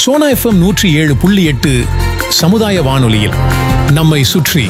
Sona FM நூற்றி ஏழு புள்ளி எட்டு சமுதாய வானொலியில் நம்மை சுற்றி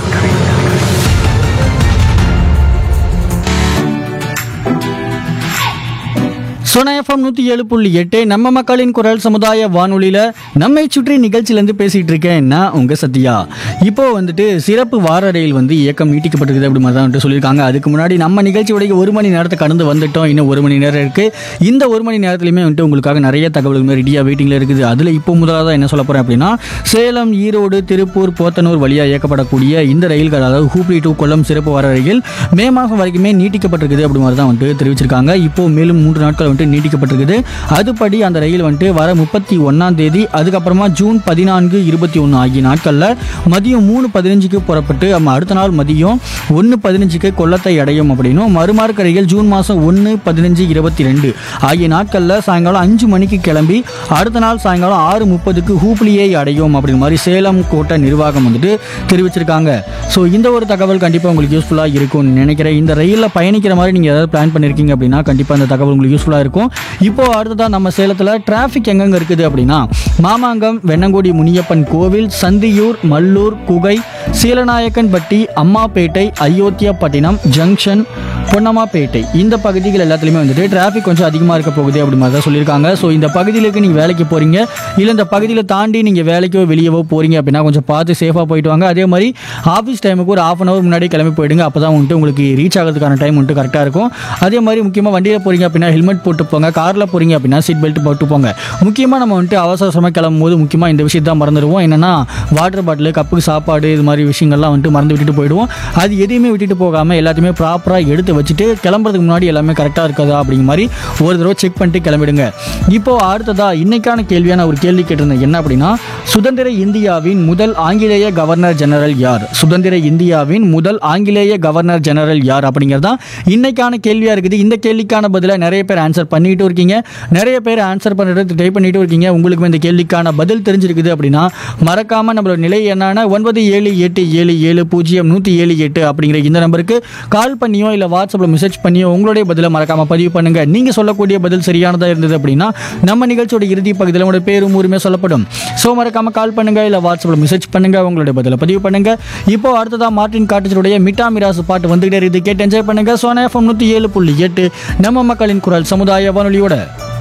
சோனா எஃப்எம் நூற்றி ஏழு புள்ளி எட்டு நம்ம மக்களின் குரல் சமுதாய வானொலியில் நம்மை சுற்றி நிகழ்ச்சியிலேருந்து பேசிகிட்டு இருக்கேன் நான் உங்கள் சத்யா இப்போ வந்துட்டு சிறப்பு வார ரயில் வந்து இயக்கம் நீட்டிக்கப்பட்டிருக்குது அப்படி மாதிரி தான் வந்துட்டு சொல்லியிருக்காங்க அதுக்கு முன்னாடி நம்ம நிகழ்ச்சியோடைய ஒரு மணி நேரத்தை கடந்து வந்துட்டோம் இன்னும் ஒரு மணி நேரம் இருக்குது இந்த ஒரு மணி நேரத்துலையுமே வந்துட்டு உங்களுக்காக நிறைய தகவல்கள் ரெடியாக வெயிட்டிங்கில் இருக்குது அதில் இப்போ முதலாக என்ன சொல்ல போகிறேன் அப்படின்னா சேலம் ஈரோடு திருப்பூர் போத்தனூர் வழியாக இயக்கப்படக்கூடிய இந்த ரயில்கள் அதாவது ஹூப்ளி டு கொல்லம் சிறப்பு வார ரயில் மே மாதம் வரைக்குமே நீட்டிக்கப்பட்டிருக்குது அப்படி மாதிரி தான் வந்துட்டு தெரிவிச்சிருக்காங்க இப்போ மேலும் மூன்று நாட்கள் வந்துட்டு நீட்டிக்கப்பட்டிருக்குது அதுபடி அந்த ரயில் வந்துட்டு வர முப்பத்தி ஒன்றாம் தேதி அதுக்கப்புறமா ஜூன் பதினான்கு இருபத்தி ஒன்று ஆகிய நாட்களில் மதியம் மூணு பதினஞ்சுக்கு புறப்பட்டு நம்ம அடுத்த நாள் மதியம் ஒன்று பதினஞ்சுக்கு கொல்லத்தை அடையும் அப்படின்னும் மறுமார்க்க ரயில் ஜூன் மாதம் ஒன்று பதினஞ்சு இருபத்தி ரெண்டு ஆகிய நாட்களில் சாயங்காலம் அஞ்சு மணிக்கு கிளம்பி அடுத்த நாள் சாயங்காலம் ஆறு முப்பதுக்கு ஹூப்ளியை அடையும் அப்படிங்கிற மாதிரி சேலம் கோட்டை நிர்வாகம் வந்துட்டு தெரிவிச்சிருக்காங்க ஸோ இந்த ஒரு தகவல் கண்டிப்பாக உங்களுக்கு யூஸ்ஃபுல்லாக இருக்கும்னு நினைக்கிறேன் இந்த ரயிலில் பயணிக்கிற மாதிரி நீங்கள் ஏதாவது பிளான் பண்ணியிருக்கீங்க அப்படின்னா கண்டிப்பாக இந்த தகவல் உங்களுக்கு யூஸ்ஃபுல்லாக இருக்கும் இப்போ அடுத்ததாக நம்ம சேலத்தில் டிராஃபிக் எங்கெங்க இருக்குது அப்படின்னா மாமாங்கம் வெண்ணங்குடி முனியப்பன் கோவில் சந்தியூர் மல்லூர் குகை சீலநாயக்கன்பட்டி அம்மாப்பேட்டை அயோத்தியாப்பட்டினம் ஜங்ஷன் பொன்னம்மாப்பேட்டை இந்த பகுதிகள் எல்லாத்துலேயுமே வந்துட்டு டிராஃபிக் கொஞ்சம் அதிகமாக இருக்க போகுது அப்படி மாதிரி தான் சொல்லியிருக்காங்க ஸோ இந்த பகுதியிലേക്ക് நீங்கள் வேலைக்கு போகிறீங்க இல்லை இந்த பகுதியில் தாண்டி நீங்கள் வேலைக்கோ வெளியவோ போகிறீங்க அப்படின்னா கொஞ்சம் பார்த்து சேஃபாக போயிட்டு வாங்க அதே மாதிரி ஆஃபீஸ் டைமுக்கு ஒரு ஆஃப் அன் ஹவர் முன்னாடி கிளம்பி போயிடுங்க அப்போ தான் வந்துட்டு உங்களுக்கு ரீச் ஆகிறதுக்கான டைம் வந்துட்டு கரெக்டாக இருக்கும் அதே மாதிரி முக்கியமாக வண்டியில் போகிறீங்க அப்படின்னா ஹெல்மெட் போட்டு போங்க காரில் போகிறீங்க அப்படின்னா சீட் பெல்ட் போட்டு போங்க முக்கியமாக நம்ம வந்துட்டு அவசர அவசரமாக கிளம்பும் போது முக்கியமாக இந்த விஷயத்தை மறந்துடுவோம் என்னென்னா வாட்டர் பாட்டில் கப்புக்கு சாப்பாடு இது மாதிரி விஷயங்கள்லாம் வந்துட்டு மறந்து விட்டுட்டு போயிடுவோம் அது எதையுமே விட்டுட்டு போகாமல் எல்லாத்தையுமே ப்ராப்பராக எடுத்து வச்சுட்டு கிளம்புறதுக்கு முன்னாடி எல்லாமே கரெக்டாக இருக்குதா அப்படிங்கிற மாதிரி ஒரு தடவை செக் பண்ணிட்டு கிளம்பிடுங்க இப்போ அடுத்ததா இன்னைக்கான கேள்வியான ஒரு கேள்வி கேட்டிருந்தேன் என்ன அப்படின்னா சுதந்திர இந்தியாவின் முதல் ஆங்கிலேய கவர்னர் ஜெனரல் யார் சுதந்திர இந்தியாவின் முதல் ஆங்கிலேய கவர்னர் ஜெனரல் யார் அப்படிங்கிறது தான் இன்னைக்கான கேள்வியாக இருக்குது இந்த கேள்விக்கான பதிலாக நிறைய பேர் ஆன்சர் பண்ணிட்டு இருக்கீங்க நிறைய பேர் ஆன்சர் பண்ணுறது ட்ரை பண்ணிட்டு இருக்கீங்க உங்களுக்கு இந்த கேள்விக்கான பதில் தெரிஞ்சிருக்குது அப்படின்னா மறக்காம நம்மளோட நிலை என்னன்னா ஒன்பது ஏழு எட்டு ஏழு ஏழு பூஜ்ஜியம் நூற்றி ஏழு எட்டு அப்படிங்கிற இந்த நம்பருக்கு கால் பண்ணியோ இல்லை வாட்ஸ்அப்பில் மெசேஜ் பண்ணியோ உங்களுடைய பதிலை மறக்காம பதிவு பண்ணுங்க நீங்க சொல்லக்கூடிய பதில் சரியானதா இருந்தது அப்படின்னா நம்ம நிகழ்ச்சியோட இறுதி பகுதியில் உங்களோட பேரும் ஊருமே சொல்லப்படும் ஸோ மறக்காம கால் பண்ணுங்க இல்லை வாட்ஸ்அப்பில் மெசேஜ் பண்ணுங்க உங்களுடைய பதிலை பதிவு பண்ணுங்க இப்போ அடுத்ததா மார்டின் காட்டேஜருடைய மிட்டா மிராசு பாட்டு வந்துகிட்டே இருக்குது கேட்டு என்ஜாய் பண்ணுங்க சோனா எஃப்எம் நூற்றி ஏழு புள்ளி எட்டு நம்ம மக்களின் குரல் சமுதாய வானொலியோட